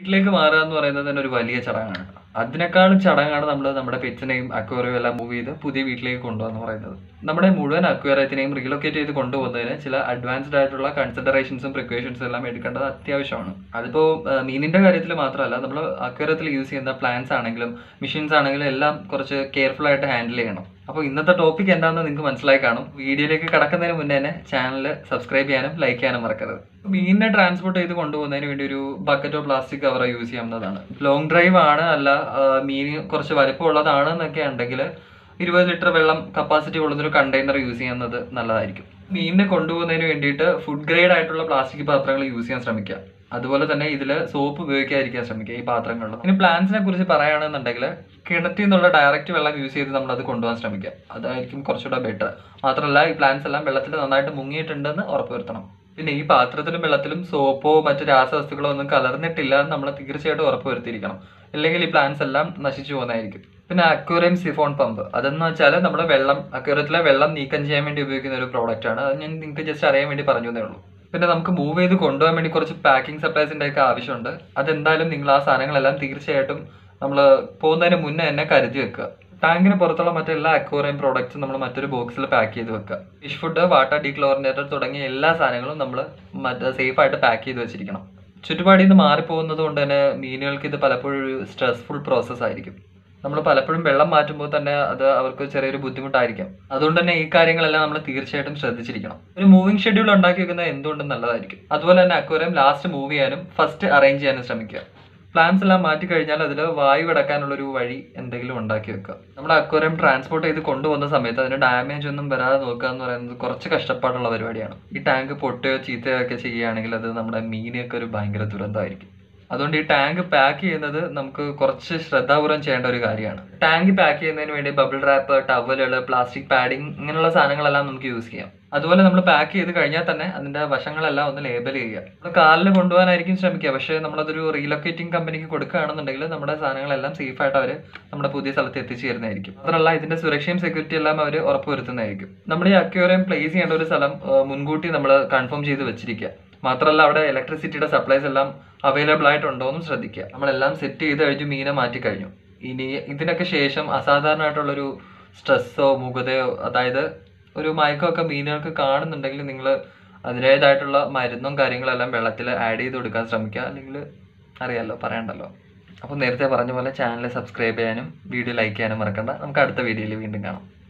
വീട്ടിലേക്ക് മാറുക എന്ന് പറയുന്നത് തന്നെ ഒരു വലിയ ചടങ്ങാണ് അതിനേക്കാളും ചടങ്ങാണ് നമ്മൾ നമ്മുടെ പെറ്റ്സിനെയും അക്വേറിയം എല്ലാം മൂവ് ചെയ്ത് പുതിയ വീട്ടിലേക്ക് കൊണ്ടുപോകാന്ന് പറയുന്നത് നമ്മുടെ മുഴുവൻ അക്വേറിയത്തിനെയും റീലൊക്കേറ്റ് ചെയ്ത് കൊണ്ടുപോകുന്നതിന് ചില അഡ്വാൻസ്ഡ് ആയിട്ടുള്ള കൺസിഡറേഷൻസും പ്രിക്കോഷൻസും എല്ലാം എടുക്കേണ്ടത് അത്യാവശ്യമാണ് അതിപ്പോൾ മീനിന്റെ കാര്യത്തിൽ മാത്രമല്ല നമ്മൾ അക്വേറിയത്തിൽ യൂസ് ചെയ്യുന്ന പ്ലാന്റ്സ് ആണെങ്കിലും മെഷീൻസ് ആണെങ്കിലും എല്ലാം കുറച്ച് കെയർഫുൾ ആയിട്ട് ഹാൻഡിൽ ചെയ്യണം അപ്പോൾ ഇന്നത്തെ ടോപ്പിക് എന്താണെന്ന് നിങ്ങൾക്ക് മനസ്സിലായി കാണും വീഡിയോയിലേക്ക് കടക്കുന്നതിന് മുന്നേ തന്നെ ചാനൽ സബ്സ്ക്രൈബ് ചെയ്യാനും ലൈക്ക് ചെയ്യാനും മറക്കരുത് മീനിനെ ട്രാൻസ്പോർട്ട് ചെയ്ത് കൊണ്ടുപോകുന്നതിന് വേണ്ടി ഒരു ബക്കറ്റോ പ്ലാസ്റ്റിക് കവറോ യൂസ് ചെയ്യാവുന്നതാണ് ലോങ് ഡ്രൈവ് ആണ് അല്ല ആ, മീന് കുറച്ച് വലിപ്പമുള്ളതാണ് എന്നൊക്കെ ഉണ്ടെങ്കിൽ ഇരുപത് ലിറ്റർ വെള്ളം കപ്പാസിറ്റി ഉള്ളൊരു കണ്ടെയ്നർ യൂസ് ചെയ്യുന്നത് നല്ലതായിരിക്കും മീനിനെ കൊണ്ടുപോകുന്നതിന് വേണ്ടിയിട്ട് ഫുഡ് ഗ്രേഡ് ആയിട്ടുള്ള പ്ലാസ്റ്റിക് പാത്രങ്ങൾ യൂസ് ചെയ്യാൻ ശ്രമിക്കുക അതുപോലെ തന്നെ ഇതിൽ സോപ്പ് ഉപയോഗിക്കാതിരിക്കാൻ ശ്രമിക്കുക ഈ പാത്രങ്ങളിൽ ഇനി പ്ലാന്റ്സിനെ കുറിച്ച് പറയുകയാണെന്നുണ്ടെങ്കിൽ കിണറ്റിൽ നിന്നുള്ള ഡയറക്റ്റ് വെള്ളം യൂസ് ചെയ്ത് നമ്മൾ അത് കൊണ്ടുപോകാൻ ശ്രമിക്കുക അതായിരിക്കും കുറച്ചുകൂടെ ബെറ്റർ മാത്രമല്ല ഈ പ്ലാന്റ്സ് എല്ലാം വെള്ളത്തിൽ നന്നായിട്ട് മുങ്ങിയിട്ടുണ്ടെന്ന് ഉറപ്പുവരുത്തണം പിന്നെ ഈ പാത്രത്തിലും വെള്ളത്തിലും സോപ്പോ മറ്റു രാസവസ്തുക്കളോ ഒന്നും കലർന്നിട്ടില്ല എന്ന് നമ്മൾ തീർച്ചയായിട്ടും ഉറപ്പുവരുത്തിയിരിക്കണം ഇല്ലെങ്കിൽ ഈ പ്ലാന്റ്സ് എല്ലാം നശിച്ചു പോകുന്നതായിരിക്കും പിന്നെ അക്വേറിയം സിഫോൺ പമ്പ് അതെന്ന് വെച്ചാൽ നമ്മുടെ വെള്ളം അക്വേറിയത്തിലെ വെള്ളം നീക്കം ചെയ്യാൻ വേണ്ടി ഉപയോഗിക്കുന്ന ഒരു പ്രോഡക്റ്റ് ആണ് അത് ഞാൻ നിങ്ങൾക്ക് ജസ്റ്റ് അറിയാൻ വേണ്ടി പറഞ്ഞു എന്നേ ഉള്ളൂ പിന്നെ നമുക്ക് മൂവ് ചെയ്ത് കൊണ്ടുപോകാൻ വേണ്ടി കുറച്ച് പാക്കിംഗ് സപ്ലൈസിന്റെ ഒക്കെ ആവശ്യമുണ്ട് അതെന്തായാലും നിങ്ങൾ ആ സാധനങ്ങളെല്ലാം തീർച്ചയായിട്ടും നമ്മൾ പോകുന്നതിന് മുന്നേ തന്നെ കരുതി വെക്കുക ടാങ്കിന് പുറത്തുള്ള മറ്റെല്ലാ അക്വേറിയം പ്രോഡക്റ്റ്സും നമ്മൾ മറ്റൊരു ബോക്സിൽ പാക്ക് ചെയ്ത് വെക്കുക ഫിഷ് ഫുഡ് വാട്ടർ ഡീക്ലോറിനേറ്റർ തുടങ്ങിയ എല്ലാ സാധനങ്ങളും നമ്മൾ മറ്റേ സേഫ് ആയിട്ട് പാക്ക് ചെയ്ത് വെച്ചിരിക്കണം ചുറ്റുപാടിൽ നിന്ന് മാറിപ്പോകുന്നത് കൊണ്ട് തന്നെ മീനുകൾക്ക് ഇത് പലപ്പോഴും ഒരു സ്ട്രെസ്ഫുൾ പ്രോസസ്സ് ആയിരിക്കും നമ്മൾ പലപ്പോഴും വെള്ളം മാറ്റുമ്പോൾ തന്നെ അത് അവർക്ക് ചെറിയൊരു ബുദ്ധിമുട്ടായിരിക്കും അതുകൊണ്ട് തന്നെ ഈ കാര്യങ്ങളെല്ലാം നമ്മൾ തീർച്ചയായിട്ടും ശ്രദ്ധിച്ചിരിക്കണം ഒരു മൂവിംഗ് ഷെഡ്യൂൾ ഉണ്ടാക്കി വെക്കുന്നത് എന്തുകൊണ്ടും നല്ലതായിരിക്കും അതുപോലെ തന്നെ അക്വേറിയം ലാസ്റ്റ് മൂവ് ചെയ്യാനും ഫസ്റ്റ് അറേഞ്ച് ചെയ്യാനും ശ്രമിക്കുക പ്ലാൻസ് എല്ലാം മാറ്റി കഴിഞ്ഞാൽ അതിൽ വായു കിടക്കാനുള്ള ഒരു വഴി എന്തെങ്കിലും ഉണ്ടാക്കി വെക്കുക നമ്മൾ അക്വേറിയം ട്രാൻസ്പോർട്ട് ചെയ്ത് കൊണ്ടുപോകുന്ന സമയത്ത് അതിന് ഡാമേജ് ഒന്നും വരാതെ നോക്കുക എന്ന് പറയുന്നത് കുറച്ച് കഷ്ടപ്പാടുള്ള പരിപാടിയാണ് ഈ ടാങ്ക് പൊട്ടുകയോ ചീത്തയോ ഒക്കെ ചെയ്യുകയാണെങ്കിൽ അത് നമ്മുടെ മീനൊക്കെ ഒരു ഭയങ്കര ദുരന്തമായിരിക്കും അതുകൊണ്ട് ഈ ടാങ്ക് പാക്ക് ചെയ്യുന്നത് നമുക്ക് കുറച്ച് ശ്രദ്ധാപൂർവ്വം ചെയ്യേണ്ട ഒരു കാര്യമാണ് ടാങ്ക് പാക്ക് ചെയ്യുന്നതിന് വേണ്ടി ബബിൾ റാപ്പ് ടവലുകൾ പ്ലാസ്റ്റിക് പാഡിങ് ഇങ്ങനെയുള്ള സാധനങ്ങളെല്ലാം നമുക്ക് യൂസ് ചെയ്യാം അതുപോലെ നമ്മൾ പാക്ക് ചെയ്ത് കഴിഞ്ഞാൽ തന്നെ അതിന്റെ വശങ്ങളെല്ലാം ഒന്ന് ലേബൽ ചെയ്യുക നമ്മൾ കാലിൽ കൊണ്ടുപോകാനായിരിക്കും ശ്രമിക്കുക പക്ഷേ നമ്മളതൊരു റീലൊക്കേറ്റിംഗ് കമ്പനിക്ക് കൊടുക്കുകയാണെന്നുണ്ടെങ്കിൽ നമ്മുടെ സാധനങ്ങളെല്ലാം സേഫ് ആയിട്ട് അവർ നമ്മുടെ പുതിയ സ്ഥലത്ത് എത്തിച്ചു തരുന്നതായിരിക്കും മാത്രമല്ല ഇതിന്റെ സുരക്ഷയും സെക്യൂരിറ്റി എല്ലാം അവർ ഉറപ്പുവരുത്തുന്നതായിരിക്കും നമ്മൾ ഈ അക്വേറിയം പ്ലേസ് ചെയ്യേണ്ട ഒരു സ്ഥലം ആ, മുൻകൂട്ടി നമ്മൾ കൺഫേം ചെയ്ത് വെച്ചിരിക്കുക മാത്രമല്ല അവിടെ ഇലക്ട്രിസിറ്റിയുടെ സപ്ലൈസ് എല്ലാം അവൈലബിൾ ആയിട്ടുണ്ടോ എന്നും ശ്രദ്ധിക്കുക നമ്മളെല്ലാം സെറ്റ് ചെയ്ത് കഴിഞ്ഞ് മീനെ മാറ്റി കഴിഞ്ഞു ഇനി ഇതിനൊക്കെ ശേഷം അസാധാരണമായിട്ടുള്ളൊരു സ്ട്രെസ്സോ മുഖതയോ അതായത് ഒരു മയക്കമൊക്കെ മീനുകൾക്ക് കാണുന്നുണ്ടെങ്കിൽ നിങ്ങൾ അതിൻ്റേതായിട്ടുള്ള മരുന്നും കാര്യങ്ങളെല്ലാം വെള്ളത്തിൽ ആഡ് ചെയ്ത് കൊടുക്കാൻ ശ്രമിക്കുക അല്ലെങ്കിൽ അറിയാലോ പറയണ്ടല്ലോ അപ്പോൾ നേരത്തെ പറഞ്ഞ പോലെ ചാനൽ സബ്സ്ക്രൈബ് ചെയ്യാനും വീഡിയോ ലൈക്ക് ചെയ്യാനും മറക്കണ്ട നമുക്ക് അടുത്ത വീഡിയോയിൽ വീണ്ടും കാണാം